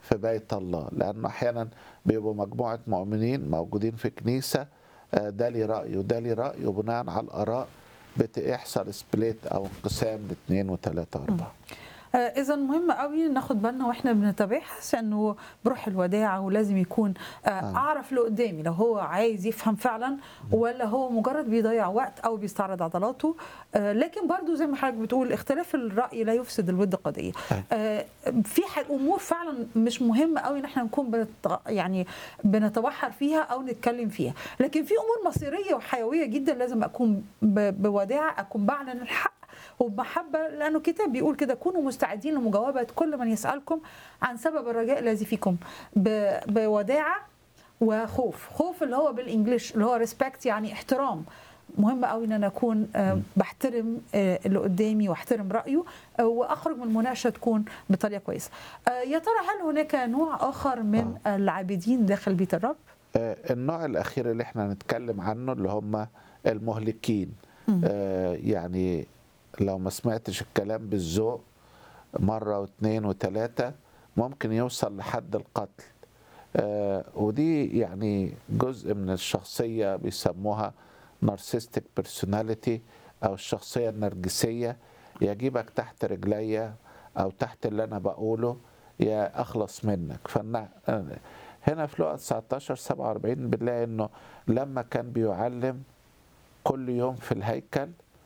في بيت الله لأنه أحيانا بيبقوا مجموعة مؤمنين موجودين في كنيسة آه، ده لي رأي وده لي رأي وبناء على الآراء بتحصل سبليت أو انقسام لاثنين وثلاثة وأربعة اذا مهم قوي ناخد بالنا واحنا بنتباحث انه بروح الوداعه ولازم يكون آه، اعرف اللي قدامي لو هو عايز يفهم فعلا ولا هو مجرد بيضيع وقت او بيستعرض عضلاته آه، لكن برضو زي ما حضرتك بتقول اختلاف الراي لا يفسد الود قضيه آه، في ح- امور فعلا مش مهم قوي ان احنا نكون بنت يعني بنتبحر فيها او نتكلم فيها لكن في امور مصيريه وحيويه جدا لازم اكون ب- بوداعه اكون بعلن الحق وبمحبة لأنه الكتاب بيقول كده كونوا مستعدين لمجاوبة كل من يسألكم عن سبب الرجاء الذي فيكم ب- بوداعة وخوف خوف اللي هو بالإنجليش اللي هو ريسبكت يعني احترام مهم قوي ان انا اكون آه، بحترم آه، اللي قدامي واحترم رايه آه، واخرج من المناقشه تكون بطريقه كويسه. آه، يا ترى هل هناك نوع اخر من العابدين داخل بيت الرب؟ آه، النوع الأخير اللي احنا هنتكلم عنه اللي هم المهلكين آه، يعني لو ما سمعتش الكلام بالذوق مرة واثنين وثلاثة ممكن يوصل لحد القتل آه، ودي يعني جزء من الشخصية بيسموها نارسيستيك بيرسوناليتي أو الشخصية النرجسية يجيبك تحت رجليا أو تحت اللي أنا بقوله يا أخلص منك فالنا هنا في لقا 19 47 بنلاقي إنه لما كان بيعلم كل يوم في الهيكل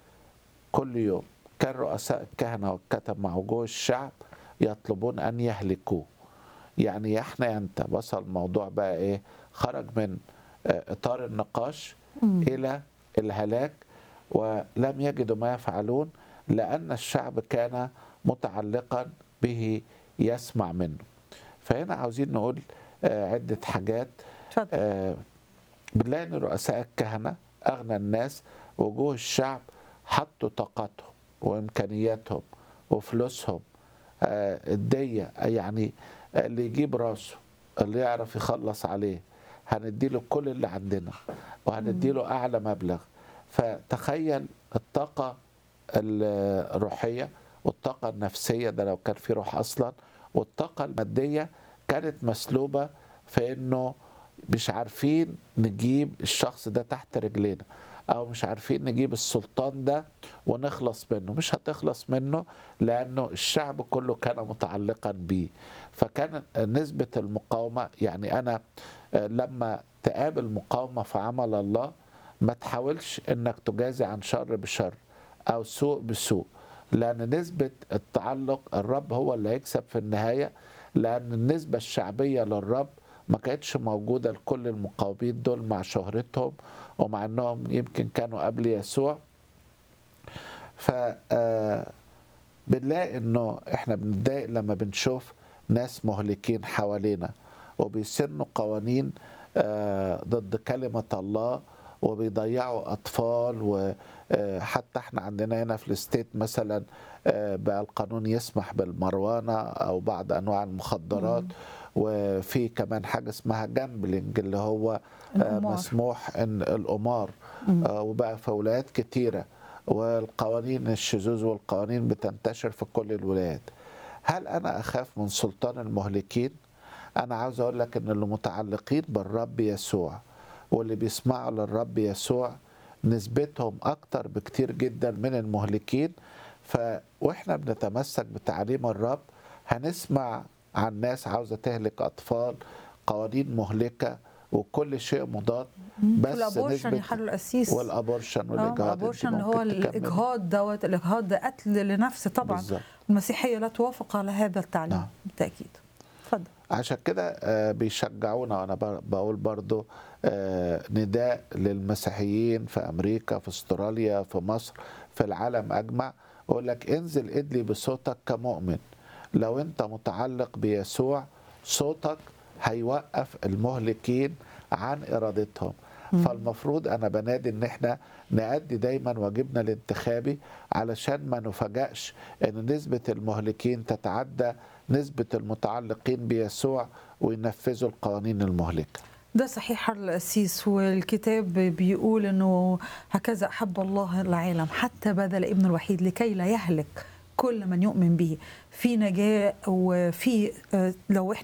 كل يوم كان رؤساء الكهنة والكتب مع وجوه الشعب يطلبون أن يهلكوه يعني يا احنا يا انت وصل الموضوع بقى ايه خرج من آه، اطار النقاش الى الهلاك ولم يجدوا ما يفعلون لان الشعب كان متعلقا به يسمع منه فهنا عاوزين نقول آه، عده حاجات اتفضل آه، بنلاقي ان رؤساء الكهنه اغنى الناس وجوه الشعب حطوا طاقتهم وامكانياتهم وفلوسهم آه، الدية يعني اللي يجيب راسه اللي يعرف يخلص عليه هنديله كل اللي عندنا وهنديله اعلى مبلغ فتخيل الطاقه الروحيه والطاقه النفسيه ده لو كان في روح اصلا والطاقه الماديه كانت مسلوبه في انه مش عارفين نجيب الشخص ده تحت رجلينا او مش عارفين نجيب السلطان ده ونخلص منه مش هتخلص منه لانه الشعب كله كان متعلقا بيه فكان نسبة المقاومة يعني انا آه، لما تقابل مقاومة في عمل الله ما تحاولش انك تجازي عن شر بشر او سوء بسوء لان نسبة التعلق الرب هو اللي هيكسب في النهاية لان النسبة الشعبية للرب ما كانتش موجودة لكل المقاومين دول مع شهرتهم ومع انهم يمكن كانوا قبل يسوع ف آه، بنلاقي انه احنا بنتضايق لما بنشوف ناس مهلكين حوالينا وبيسنوا قوانين آه، ضد كلمة الله وبيضيعوا أطفال وحتى احنا عندنا هنا في الستيت مثلا آه، بقى القانون يسمح بالمروانة أو بعض أنواع المخدرات وفي كمان حاجة اسمها جامبلينج اللي هو آه، القمار. مسموح ان القمار آه، وبقى في ولايات كتيرة والقوانين الشذوذ والقوانين بتنتشر في كل الولايات هل انا اخاف من سلطان المهلكين انا عاوز اقول لك ان اللي متعلقين بالرب يسوع واللي بيسمعوا للرب يسوع نسبتهم اكتر بكتير جدا من المهلكين ف واحنا بنتمسك بتعليم الرب هنسمع عن ناس عاوزه تهلك اطفال قوانين مهلكه وكل شيء مضاد بس والابورشن يا نسبه حل القسيس والابورشن اه والاجهاض أنت الابورشن اللي هو ممكن تكمل. الاجهاض دوت الاجهاض ده قتل لنفس طبعا بالظبط. المسيحيه لا توافق على هذا التعليم نعم. بالتاكيد اتفضل عشان كده آه، بيشجعونا وانا بر- بقول برضو آه، نداء للمسيحيين في امريكا في استراليا في مصر في العالم اجمع يقول لك انزل ادلي بصوتك كمؤمن لو انت متعلق بيسوع صوتك هيوقف المهلكين عن ارادتهم فالمفروض انا بنادي ان احنا نأدي دايما واجبنا الانتخابي علشان ما نفاجئش ان نسبة المهلكين تتعدى نسبة المتعلقين بيسوع وينفذوا القوانين المهلكة ده صحيح حر القسيس والكتاب بيقول انه هكذا احب الله العالم حتى بذل ابن الوحيد لكي لا يهلك كل من يؤمن به في نجاة وفي آه، لو احنا